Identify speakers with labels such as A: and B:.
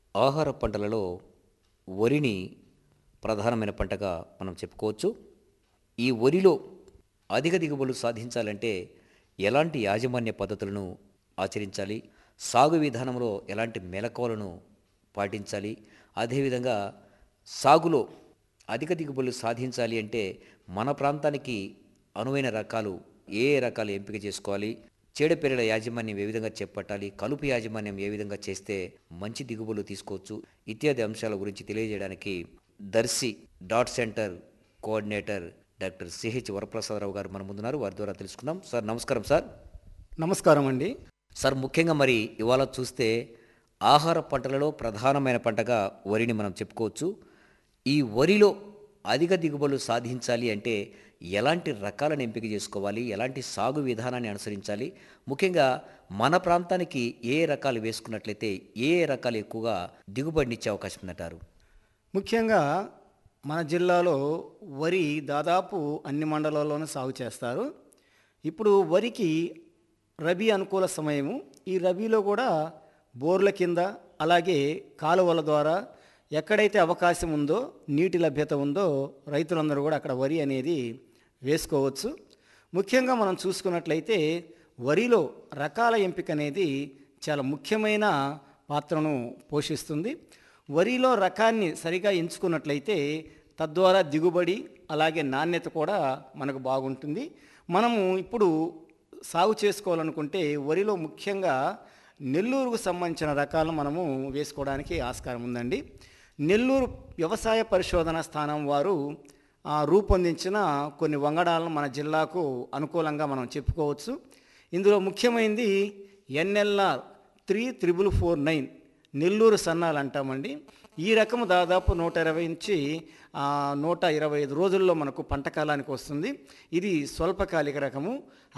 A: ఆహార పంటలలో వరిని ప్రధానమైన పంటగా మనం చెప్పుకోవచ్చు ఈ వరిలో అధిక దిగుబడులు సాధించాలంటే ఎలాంటి యాజమాన్య పద్ధతులను ఆచరించాలి సాగు విధానంలో ఎలాంటి మెలకువలను పాటించాలి అదేవిధంగా సాగులో అధిక దిగుబడులు సాధించాలి అంటే మన ప్రాంతానికి అనువైన రకాలు ఏ ఏ రకాలు ఎంపిక చేసుకోవాలి చీడపీడల యాజమాన్యం ఏ విధంగా చేపట్టాలి కలుపు యాజమాన్యం ఏ విధంగా చేస్తే మంచి దిగుబడులు తీసుకోవచ్చు ఇత్యాది అంశాల గురించి తెలియజేయడానికి Darsi dot centre coordinator doctor CH Varaprasadarao గారు మన ముందున్నారు వారి ద్వారా తెలుసుకుందాం సార్ నమస్కారం సార్
B: నమస్కారం అండి
A: సార్ ముఖ్యంగా మరి ఇవాళ చూస్తే ఆహార పంటలలో ప్రధానమైన పంటగా వరిని మనం చెప్పుకోవచ్చు ఈ వరిలో అధిక దిగుబడులు సాధించాలి అంటే ఎలాంటి రకాలను ఎంపిక చేసుకోవాలి ఎలాంటి సాగు విధానాన్ని అనుసరించాలి ముఖ్యంగా మన ప్రాంతానికి ఏ రకాలు వేసుకున్నట్లయితే ఏ ఏ రకాలు ఎక్కువగా దిగుబడినిచ్చే అవకాశం ఉందంటారు
B: ముఖ్యంగా మన జిల్లాలో వరి దాదాపు అన్ని మండలాల్లోనూ సాగు చేస్తారు ఇప్పుడు వరికి రబీ అనుకూల సమయము ఈ రబీలో కూడా బోర్ల కింద అలాగే కాలువల ద్వారా ఎక్కడైతే అవకాశం ఉందో నీటి లభ్యత ఉందో రైతులందరూ కూడా అక్కడ వరి అనేది వేసుకోవచ్చు ముఖ్యంగా మనం చూసుకున్నట్లయితే వరిలో రకాల ఎంపిక అనేది చాలా ముఖ్యమైన పాత్రను పోషిస్తుంది వరిలో రకాన్ని సరిగా ఎంచుకున్నట్లయితే తద్వారా దిగుబడి అలాగే నాణ్యత కూడా మనకు బాగుంటుంది మనము ఇప్పుడు సాగు చేసుకోవాలనుకుంటే వరిలో ముఖ్యంగా నెల్లూరుకు సంబంధించిన రకాలను మనము వేసుకోవడానికి ఆస్కారం ఉందండి నెల్లూరు వ్యవసాయ పరిశోధన స్థానం వారు ఆ, రూపొందించిన కొన్ని వంగడాలను మన జిల్లాకు అనుకూలంగా మనం చెప్పుకోవచ్చు ఇందులో ముఖ్యమైనది NLR three triple four nine Nellore సన్నాలు అంటామండి ఈ రకము దాదాపు నూట ఇరవై నుంచి ఆ, నూట ఇరవై ఐదు రోజుల్లో మనకు పంట కాలానికి వస్తుంది ఇది స్వల్పకాలిక రకము